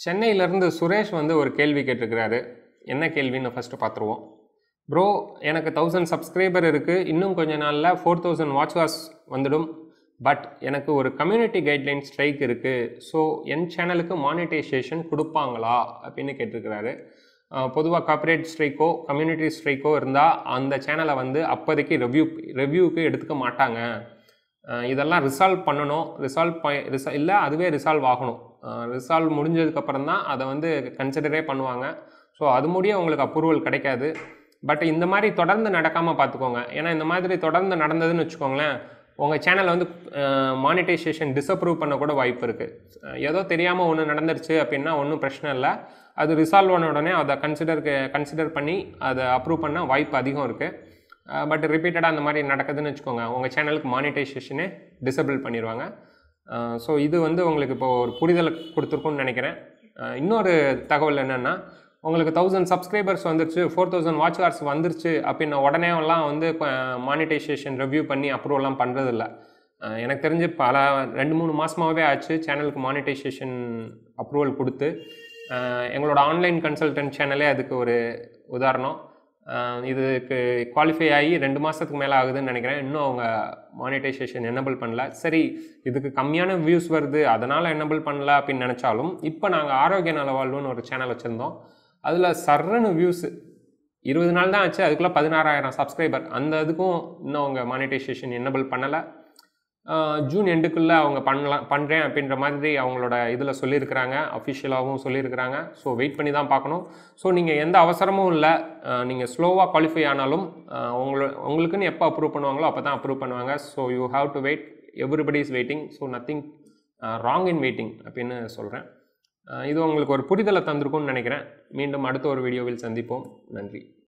சென்னையிலேருந்து சுரேஷ் வந்து ஒரு கேள்வி கேட்டிருக்கிறாரு என்ன கேள்வின்னு ஃபஸ்ட்டு பார்த்துருவோம் ப்ரோ எனக்கு தௌசண்ட் சப்ஸ்கிரைபர் இருக்குது இன்னும் கொஞ்ச நாளில் ஃபோர் தௌசண்ட் வாட்ச் ஹார்ஸ் வந்துடும் பட் எனக்கு ஒரு கம்யூனிட்டி கைட்லைன் ஸ்ட்ரைக் இருக்குது ஸோ என் சேனலுக்கு மானிட்டைசேஷன் கொடுப்பாங்களா அப்படின்னு கேட்டிருக்கிறாரு பொதுவாக கார்ப்பரேட் ஸ்ட்ரைக்கோ கம்யூனிட்டி ஸ்ட்ரைக்கோ இருந்தால் அந்த சேனலை வந்து அப்போதைக்கு ரிவ்யூ ரிவ்யூக்கு எடுத்துக்க மாட்டாங்க அஹ் இதெல்லாம் ரிசால்வ் பண்ணணும் ரிசால்வ் ப ரிசா இல்லை அதுவே ரிசால்வ் ஆகணும் ரிசால்வ் முடிஞ்சதுக்கப்புறம் தான் அதை வந்து கன்சிடரே பண்ணுவாங்க ஸோ அது முடிய உங்களுக்கு அப்ரூவல் கிடைக்காது பட் இந்த மாதிரி தொடர்ந்து நடக்காமல் பார்த்துக்கோங்க ஏன்னா இந்த மாதிரி தொடர்ந்து நடந்ததுன்னு வச்சுக்கோங்களேன் உங்கள் சேனலை வந்து மானிட்டைசேஷன் டிஸ்அப்ரூவ் பண்ண கூட வாய்ப்பு இருக்குது ஏதோ தெரியாமல் ஒன்று நடந்துருச்சு அப்படின்னா ஒன்றும் பிரச்சனை இல்லை அது ரிசால்வ் ஆன உடனே அதை கன்சிடர் கன்சிடர் பண்ணி அதை அப்ரூவ் பண்ண வாய்ப்பு அதிகம் இருக்குது பட் ரிப்பீட்டடாக அந்த மாதிரி நடக்குதுன்னு வச்சுக்கோங்க உங்கள் சேனலுக்கு மானிட்டைசேஷனே டிசபிள் பண்ணிடுவாங்க ஸோ இது வந்து உங்களுக்கு இப்போ ஒரு புரிதல் கொடுத்துருக்குன்னு நினைக்கிறேன் அஹ் இன்னொரு தகவல் என்னென்னா உங்களுக்கு தௌசண்ட் சப்ஸ்கிரைபர்ஸ் வந்துருச்சு ஃபோர் தௌசண்ட் வாட்ச் ஹவர்ஸ் வந்துருச்சு அப்படின்ன உடனே எல்லாம் வந்து மானிட்டைசேஷன் ரிவ்யூ பண்ணி அப்ரூவல்லாம் பண்ணுறதில்ல எனக்கு தெரிஞ்சு பல ரெண்டு மூணு மாதமாகவே ஆச்சு சேனலுக்கு மானிட்டைசேஷன் அப்ரூவல் கொடுத்து அஹ் எங்களோட ஆன்லைன் கன்சல்டன்ட் சேனலே அதுக்கு ஒரு உதாரணம் அஹ் இதுக்கு குவாலிஃபை ஆகி ரெண்டு மாதத்துக்கு மேலே ஆகுதுன்னு நினைக்கிறேன் இன்னும் அவங்க மானிட்டைசேஷன் எனபிள் பண்ணல சரி இதுக்கு கம்மியான வியூஸ் வருது அதனால் எனபிள் பண்ணல அப்படின்னு நினச்சாலும் இப்போ நாங்கள் ஆரோக்கிய நல வாழ்வுன்னு ஒரு சேனல் வச்சுருந்தோம் அதில் சர்றன்னு வியூஸ் இருபது நாள் தான் ஆச்சு அதுக்குள்ளே பதினாறாயிரம் சப்ஸ்கிரைபர் அந்த இதுக்கும் இன்னும் அவங்க மானிட்டைசேஷன் எனபிள் பண்ணலை ஜூன் எண்டுக்குள்ளே அவங்க பண்ணலாம் பண்ணுறேன் அப்படின்ற மாதிரி அவங்களோட இதில் சொல்லியிருக்கிறாங்க அஃபிஷியலாகவும் சொல்லியிருக்கிறாங்க ஸோ வெயிட் பண்ணி தான் பார்க்கணும் ஸோ நீங்கள் எந்த அவசரமும் இல்லை நீங்கள் ஸ்லோவாக குவாலிஃபை ஆனாலும் உங்களோட உங்களுக்குன்னு எப்போ அப்ரூவ் பண்ணுவாங்களோ அப்போ தான் அப்ரூவ் பண்ணுவாங்க so you have to wait everybody is waiting so nothing wrong in waiting அப்படின்னு சொல்கிறேன் இது உங்களுக்கு ஒரு புரிதலை தந்திருக்கும்னு நினைக்கிறேன் மீண்டும் அடுத்த ஒரு வீடியோவில் சந்திப்போம் நன்றி